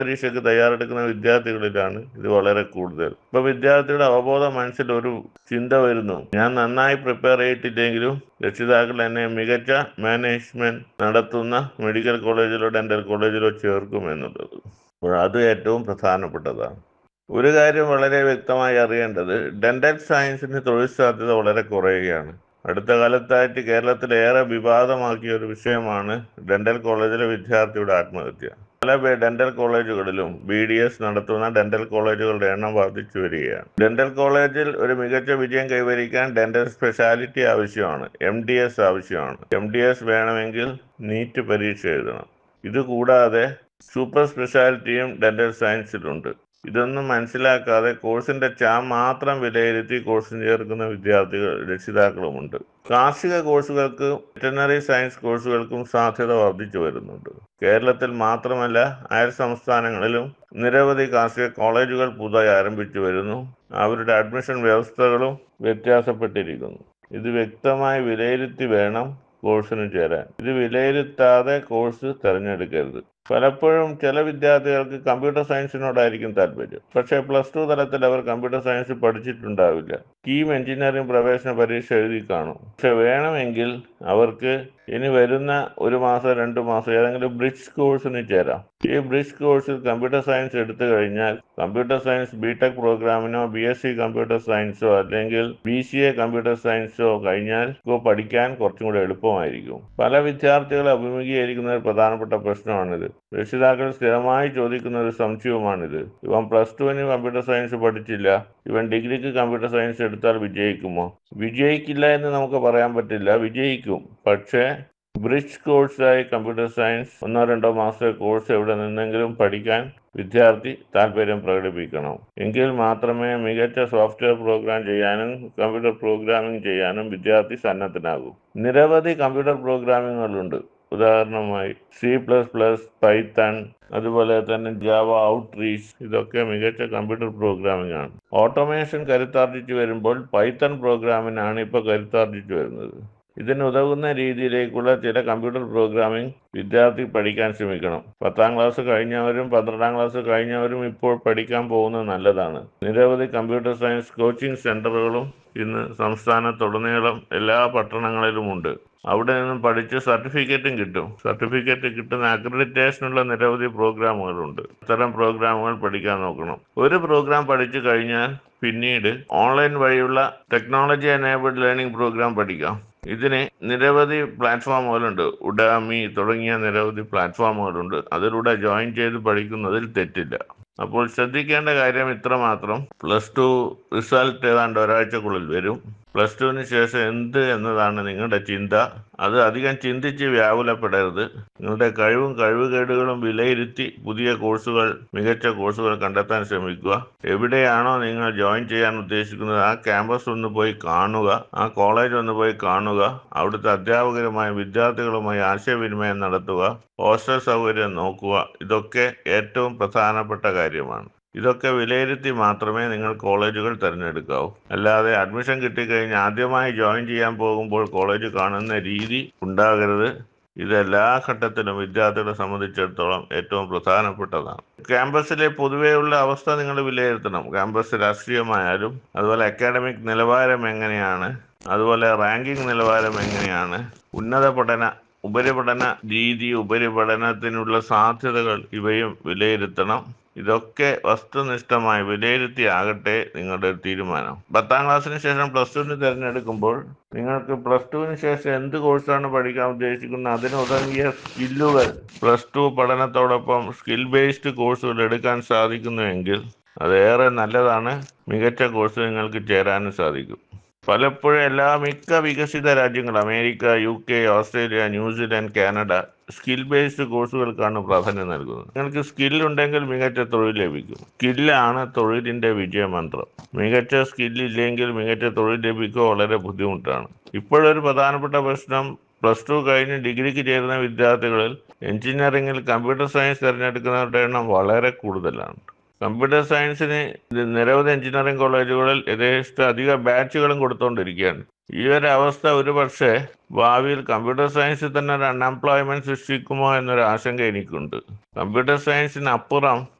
പരീക്ഷയ്ക്ക് തയ്യാറെടുക്കുന്ന വിദ്യാർത്ഥികളിലാണ് ഇത് വളരെ കൂടുതൽ ഇപ്പൊ വിദ്യാർത്ഥിയുടെ അവബോധ മനസ്സിൽ ഒരു ചിന്ത വരുന്നു ഞാൻ നന്നായി പ്രിപ്പയർ ചെയ്തിട്ടില്ലെങ്കിലും രക്ഷിതാക്കൾ എന്നെ മികച്ച മാനേജ്മെന്റ് നടത്തുന്ന മെഡിക്കൽ കോളേജിലോ ഡെന്റൽ കോളേജിലോ ചേർക്കും എന്നുള്ളത് അപ്പോൾ അത് ഏറ്റവും പ്രധാനപ്പെട്ടതാണ് ഒരു കാര്യം വളരെ വ്യക്തമായി അറിയേണ്ടത് ഡെന്റൽ സയൻസിന് തൊഴിൽ സാധ്യത വളരെ കുറയുകയാണ് അടുത്ത കാലത്തായിട്ട് കേരളത്തിൽ ഏറെ വിവാദമാക്കിയ ഒരു വിഷയമാണ് ഡെന്റൽ കോളേജിലെ വിദ്യാർത്ഥിയുടെ ആത്മഹത്യ പല ബെ- ഡെന്റൽ കോളേജുകളിലും ബി ഡി എസ് നടത്തുന്ന ഡെന്റൽ കോളേജുകളുടെ എണ്ണം വർദ്ധിച്ചു വരികയാണ് ഡെന്റൽ കോളേജിൽ ഒരു മികച്ച വിജയം കൈവരിക്കാൻ ഡെന്റൽ സ്പെഷ്യാലിറ്റി ആവശ്യമാണ് എം ഡി എസ് ആവശ്യമാണ് എം ഡി എസ് വേണമെങ്കിൽ നീറ്റ് പരീക്ഷ എഴുതണം ഇത് കൂടാതെ സൂപ്പർ സ്പെഷ്യാലിറ്റിയും ഡെന്റൽ സയൻസിലുണ്ട് ഇതൊന്നും മനസ്സിലാക്കാതെ കോഴ്സിന്റെ ചാം മാത്രം വിലയിരുത്തി കോഴ്സിന് ചേർക്കുന്ന വിദ്യാർത്ഥികൾ രക്ഷിതാക്കളുമുണ്ട് കാർഷിക കോഴ്സുകൾക്ക് വെറ്ററിനറി സയൻസ് കോഴ്സുകൾക്കും സാധ്യത വർദ്ധിച്ചു വരുന്നുണ്ട് കേരളത്തിൽ മാത്രമല്ല അയൽ സംസ്ഥാനങ്ങളിലും നിരവധി കാർഷിക കോളേജുകൾ പുതുതായി ആരംഭിച്ചു വരുന്നു അവരുടെ അഡ്മിഷൻ വ്യവസ്ഥകളും വ്യത്യാസപ്പെട്ടിരിക്കുന്നു ഇത് വ്യക്തമായി വിലയിരുത്തി വേണം കോഴ്സിന് ചേരാൻ ഇത് വിലയിരുത്താതെ കോഴ്സ് തിരഞ്ഞെടുക്കരുത് പലപ്പോഴും ചില വിദ്യാർത്ഥികൾക്ക് കമ്പ്യൂട്ടർ സയൻസിനോടായിരിക്കും താല്പര്യം പക്ഷേ പ്ലസ് ടു തലത്തിൽ അവർ കമ്പ്യൂട്ടർ സയൻസ് പഠിച്ചിട്ടുണ്ടാവില്ല കീം എഞ്ചിനീയറിംഗ് പ്രവേശന പരീക്ഷ എഴുതി കാണും പക്ഷെ വേണമെങ്കിൽ അവർക്ക് ഇനി വരുന്ന ഒരു മാസം രണ്ട് മാസം ഏതെങ്കിലും ബ്രിഡ്ജ് കോഴ്സിന് ചേരാം ഈ ബ്രിഡ്ജ് കോഴ്സിൽ കമ്പ്യൂട്ടർ സയൻസ് എടുത്തു കഴിഞ്ഞാൽ കമ്പ്യൂട്ടർ സയൻസ് ബിടെക് പ്രോഗ്രാമിനോ ബി എസ് സി കമ്പ്യൂട്ടർ സയൻസോ അല്ലെങ്കിൽ ബി സി എ കമ്പ്യൂട്ടർ സയൻസോ കഴിഞ്ഞാൽ ഇപ്പൊ പഠിക്കാൻ കുറച്ചും കൂടെ എളുപ്പമായിരിക്കും പല വിദ്യാർത്ഥികളെ അഭിമുഖീകരിക്കുന്ന ഒരു പ്രധാനപ്പെട്ട പ്രശ്നമാണിത് രക്ഷിതാക്കൾ സ്ഥിരമായി ചോദിക്കുന്ന ഒരു സംശയവുമാണിത് ഇവൻ പ്ലസ് ടുവിന് കമ്പ്യൂട്ടർ സയൻസ് പഠിച്ചില്ല ഇവൻ ഡിഗ്രിക്ക് കമ്പ്യൂട്ടർ സയൻസ് എടുത്താൽ വിജയിക്കുമോ വിജയിക്കില്ല എന്ന് നമുക്ക് പറയാൻ പറ്റില്ല വിജയിക്കും പക്ഷേ ബ്രിഡ്ജ് കോഴ്സായി കമ്പ്യൂട്ടർ സയൻസ് ഒന്നോ രണ്ടോ മാസത്തെ കോഴ്സ് എവിടെ നിന്നെങ്കിലും പഠിക്കാൻ വിദ്യാർത്ഥി താല്പര്യം പ്രകടിപ്പിക്കണം എങ്കിൽ മാത്രമേ മികച്ച സോഫ്റ്റ്വെയർ പ്രോഗ്രാം ചെയ്യാനും കമ്പ്യൂട്ടർ പ്രോഗ്രാമിംഗ് ചെയ്യാനും വിദ്യാർത്ഥി സന്നദ്ധനാകൂ നിരവധി കമ്പ്യൂട്ടർ പ്രോഗ്രാമിങ്ങുകളുണ്ട് ഉദാഹരണമായി സി പ്ലസ് പ്ലസ് പൈത്തൺ അതുപോലെ തന്നെ ജാവ ഔട്ട്റീച്ച് ഇതൊക്കെ മികച്ച കമ്പ്യൂട്ടർ പ്രോഗ്രാമിംഗ് ആണ് ഓട്ടോമേഷൻ കരുത്താർജിച്ചു വരുമ്പോൾ പൈത്തൺ പ്രോഗ്രാമിനാണ് ഇപ്പോൾ കരുത്താർജിച്ചു വരുന്നത് ഇതിന് ഉതകുന്ന രീതിയിലേക്കുള്ള ചില കമ്പ്യൂട്ടർ പ്രോഗ്രാമിംഗ് വിദ്യാർത്ഥി പഠിക്കാൻ ശ്രമിക്കണം പത്താം ക്ലാസ് കഴിഞ്ഞവരും പന്ത്രണ്ടാം ക്ലാസ് കഴിഞ്ഞവരും ഇപ്പോൾ പഠിക്കാൻ പോകുന്നത് നല്ലതാണ് നിരവധി കമ്പ്യൂട്ടർ സയൻസ് കോച്ചിങ് സെന്ററുകളും ഇന്ന് സംസ്ഥാനത്തുടനീളം എല്ലാ പട്ടണങ്ങളിലുമുണ്ട് അവിടെ നിന്നും പഠിച്ച് സർട്ടിഫിക്കറ്റും കിട്ടും സർട്ടിഫിക്കറ്റ് കിട്ടുന്ന അക്രഡിറ്റേഷനുള്ള നിരവധി പ്രോഗ്രാമുകളുണ്ട് അത്തരം പ്രോഗ്രാമുകൾ പഠിക്കാൻ നോക്കണം ഒരു പ്രോഗ്രാം പഠിച്ചു കഴിഞ്ഞാൽ പിന്നീട് ഓൺലൈൻ വഴിയുള്ള ടെക്നോളജി എനേബിൾഡ് ലേണിംഗ് പ്രോഗ്രാം പഠിക്കാം ഇതിന് നിരവധി പ്ലാറ്റ്ഫോമുകളുണ്ട് ഉഡാമി തുടങ്ങിയ നിരവധി പ്ലാറ്റ്ഫോമുകളുണ്ട് അതിലൂടെ ജോയിൻ ചെയ്ത് പഠിക്കുന്നതിൽ തെറ്റില്ല അപ്പോൾ ശ്രദ്ധിക്കേണ്ട കാര്യം ഇത്ര മാത്രം പ്ലസ് ടു റിസൾട്ട് ഏതാണ്ട് ഒരാഴ്ചക്കുള്ളിൽ വരും പ്ലസ് ടുവിന് ശേഷം എന്ത് എന്നതാണ് നിങ്ങളുടെ ചിന്ത അത് അധികം ചിന്തിച്ച് വ്യാകുലപ്പെടരുത് നിങ്ങളുടെ കഴിവും കഴിവുകേടുകളും വിലയിരുത്തി പുതിയ കോഴ്സുകൾ മികച്ച കോഴ്സുകൾ കണ്ടെത്താൻ ശ്രമിക്കുക എവിടെയാണോ നിങ്ങൾ ജോയിൻ ചെയ്യാൻ ഉദ്ദേശിക്കുന്നത് ആ ക്യാമ്പസ് ഒന്ന് പോയി കാണുക ആ കോളേജ് ഒന്ന് പോയി കാണുക അവിടുത്തെ അധ്യാപകരുമായി വിദ്യാർത്ഥികളുമായി ആശയവിനിമയം നടത്തുക ഹോസ്റ്റൽ സൗകര്യം നോക്കുക ഇതൊക്കെ ഏറ്റവും പ്രധാനപ്പെട്ട കാര്യമാണ് ഇതൊക്കെ വിലയിരുത്തി മാത്രമേ നിങ്ങൾ കോളേജുകൾ തിരഞ്ഞെടുക്കാവൂ അല്ലാതെ അഡ്മിഷൻ കിട്ടിക്കഴിഞ്ഞ് ആദ്യമായി ജോയിൻ ചെയ്യാൻ പോകുമ്പോൾ കോളേജ് കാണുന്ന രീതി ഉണ്ടാകരുത് ഇത് എല്ലാ ഘട്ടത്തിലും വിദ്യാർത്ഥികളെ സംബന്ധിച്ചിടത്തോളം ഏറ്റവും പ്രധാനപ്പെട്ടതാണ് ക്യാമ്പസിലെ പൊതുവെയുള്ള അവസ്ഥ നിങ്ങൾ വിലയിരുത്തണം ക്യാമ്പസ് രാഷ്ട്രീയമായാലും അതുപോലെ അക്കാഡമിക് നിലവാരം എങ്ങനെയാണ് അതുപോലെ റാങ്കിംഗ് നിലവാരം എങ്ങനെയാണ് ഉന്നത പഠന ഉപരിപഠന രീതി ഉപരിപഠനത്തിനുള്ള സാധ്യതകൾ ഇവയും വിലയിരുത്തണം ഇതൊക്കെ വസ്തുനിഷ്ഠമായി വിലയിരുത്തി ആകട്ടെ നിങ്ങളുടെ തീരുമാനം പത്താം ക്ലാസ്സിന് ശേഷം പ്ലസ് ടുവിന് തിരഞ്ഞെടുക്കുമ്പോൾ നിങ്ങൾക്ക് പ്ലസ് ടുവിന് ശേഷം എന്ത് കോഴ്സാണ് പഠിക്കാൻ ഉദ്ദേശിക്കുന്നത് അതിന് ഉതങ്ങിയ സ്കില്ലുകൾ പ്ലസ് ടു പഠനത്തോടൊപ്പം സ്കിൽ ബേസ്ഡ് കോഴ്സുകൾ എടുക്കാൻ സാധിക്കുന്നുവെങ്കിൽ അതേറെ നല്ലതാണ് മികച്ച കോഴ്സ് നിങ്ങൾക്ക് ചേരാനും സാധിക്കും പലപ്പോഴും എല്ലാ മിക്ക വികസിത രാജ്യങ്ങൾ America U K Australia New Zealand Canada skill based കോഴ്സുകൾക്കാണ് പ്രാധാന്യം നൽകുന്നത് നിങ്ങൾക്ക് സ്കിൽ ഉണ്ടെങ്കിൽ മികച്ച തൊഴിൽ ലഭിക്കും സ്കില്ലാണ് തൊഴിലിന്റെ വിജയമന്ത്രം മികച്ച സ്കില്ലില്ലെങ്കിൽ മികച്ച തൊഴിൽ ലഭിക്കുക വളരെ ബുദ്ധിമുട്ടാണ് ഇപ്പോഴൊരു പ്രധാനപ്പെട്ട പ്രശ്നം പ്ലസ് ടു കഴിഞ്ഞ് ഡിഗ്രിക്ക് ചേരുന്ന വിദ്യാർത്ഥികളിൽ എഞ്ചിനീയറിംഗിൽ കമ്പ്യൂട്ടർ സയൻസ് തിരഞ്ഞെടുക്കുന്നവരുടെ എണ്ണം വളരെ കൂടുതലാണ് കമ്പ്യൂട്ടർ സയൻസിന് ഇത് നിരവധി എഞ്ചിനീയറിംഗ് കോളേജുകളിൽ യഥേഷ്ട അധിക ബാച്ചുകളും കൊടുത്തുകൊണ്ടിരിക്കുകയാണ് ഈ ഒരു അവസ്ഥ ഒരു പക്ഷേ ഭാവിയിൽ കമ്പ്യൂട്ടർ സയൻസിൽ തന്നെ ഒരു അൺഎംപ്ലോയ്മെന്റ് സൃഷ്ടിക്കുമോ എന്നൊരു ആശങ്ക എനിക്കുണ്ട് കമ്പ്യൂട്ടർ സയൻസിന് അപ്പുറം